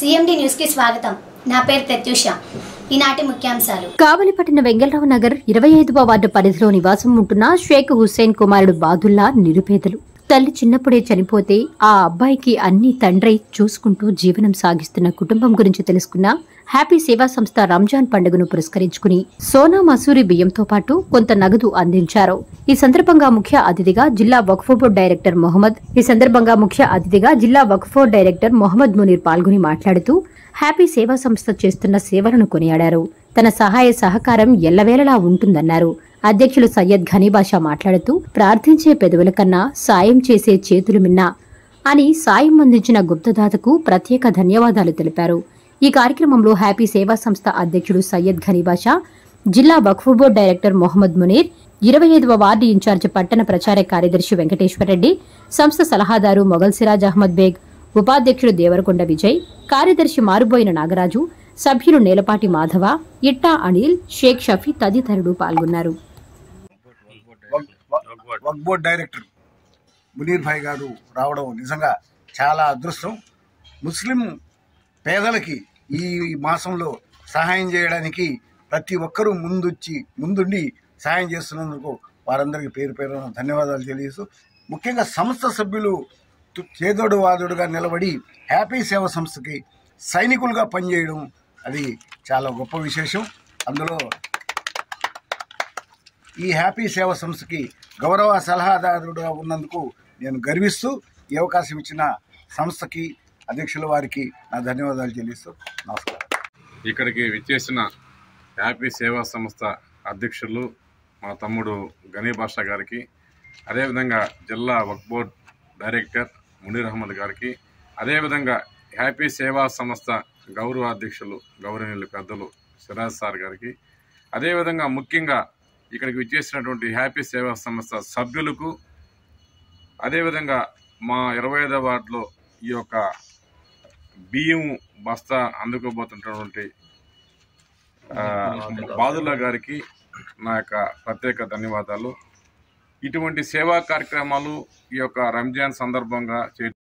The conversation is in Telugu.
సిఎండి న్యూస్ కి స్వాగతం నా పేరు ప్రత్యూష ఈనాటి ముఖ్యాంశాలు కావలిపట్టిన వెంగళరావు నగర్ ఇరవై ఐదవ వార్డు పరిధిలో నివాసం ఉంటున్న షేక్ హుస్సేన్ కుమారుడు బాదుల్లా నిరుపేదలు తల్లి చిన్నప్పుడే చనిపోతే ఆ అబ్బాయికి అన్ని తండ్రి చూసుకుంటూ జీవనం సాగిస్తున్న కుటుంబం గురించి తెలుసుకున్న హ్యాపీ సేవా సంస్థ రంజాన్ పండుగను పురస్కరించుకుని సోనా మసూరి బియ్యంతో పాటు కొంత నగదు అందించారు ఈ సందర్భంగా ముఖ్య అతిథిగా జిల్లా వక్ఫ్ బోర్డు డైరెక్టర్ మొహమ్మద్ ఈ సందర్భంగా ముఖ్య అతిథిగా జిల్లా వక్ఫ్ బోర్డు డైరెక్టర్ మొహమ్మద్ మునీర్ పాల్గొని మాట్లాడుతూ హ్యాపీ సేవా సంస్థ చేస్తున్న సేవలను కొనియాడారు తన సహాయ సహకారం ఎల్లవేళలా ఉంటుందన్నారు అధ్యక్షులు సయ్యద్ ఘనీబాషా మాట్లాడుతూ ప్రార్థించే పెదవుల కన్నా సాయం చేసే చేతులు మిన్నా అని సాయం అందించిన గుప్తదాతకు ప్రత్యేక ధన్యవాదాలు తెలిపారు ఈ కార్యక్రమంలో హ్యాపీ సేవా సంస్థ అధ్యక్షుడు సయ్యద్ ఘనీబాషా జిల్లా వక్ఫ్ బోర్డు డైరెక్టర్ మొహమ్మద్ మునీర్ ఇరవై ఐదవ వార్డు ఇన్ఛార్జ్ పట్టణ ప్రచార కార్యదర్శి వెంకటేశ్వరరెడ్డి సంస్థ సలహాదారు మొగల్ సిరాజ్ అహ్మద్ బేగ్ ఉపాధ్యక్షుడు దేవరకొండ విజయ్ కార్యదర్శి మారుబోయిన నాగరాజు సభ్యులు నేలపాటి మాధవ ఇట్టా అనిల్ షేక్ షఫీ తదితరులు పాల్గొన్నారు వక్ బోర్డ్ డైరెక్టర్ మునీర్ భాయ్ గారు రావడం నిజంగా చాలా అదృష్టం ముస్లిం పేదలకి ఈ మాసంలో సహాయం చేయడానికి ప్రతి ఒక్కరూ ముందొచ్చి ముందుండి సహాయం చేస్తున్నందుకు వారందరికీ పేరు పేరున ధన్యవాదాలు తెలియజేస్తూ ముఖ్యంగా సంస్థ సభ్యులు తు- చేదోడు వాదుడుగా నిలబడి హ్యాపీ సేవ సంస్థకి సైనికులుగా పనిచేయడం అది చాలా గొప్ప విశేషం అందులో ఈ హ్యాపీ సేవ సంస్థకి గౌరవ సలహాదారుడుగా ఉన్నందుకు నేను గర్విస్తూ ఈ అవకాశం ఇచ్చిన సంస్థకి అధ్యక్షుల వారికి నా ధన్యవాదాలు చెల్లిస్తూ నమస్కారం ఇక్కడికి విచ్చేసిన హ్యాపీ సేవా సంస్థ అధ్యక్షులు మా తమ్ముడు గనీ బాషా గారికి అదేవిధంగా జిల్లా వక్ బోర్డ్ డైరెక్టర్ మునీర్ అహ్మద్ గారికి అదేవిధంగా హ్యాపీ సేవా సంస్థ గౌరవ అధ్యక్షులు గౌరవనీయులు పెద్దలు సిరాజ్ సార్ గారికి అదేవిధంగా ముఖ్యంగా ఇక్కడికి విచ్చేసినటువంటి హ్యాపీ సేవా సంస్థ సభ్యులకు అదేవిధంగా మా ఇరవై ఐదవ వార్డులో ఈ యొక్క బియ్యం బస్తా అందుకోబోతున్నటువంటి ఆ, బాదుల్లా గారికి నా యొక్క ప్రత్యేక ధన్యవాదాలు ఇటువంటి సేవా కార్యక్రమాలు ఈ యొక్క రంజాన్ సందర్భంగా చే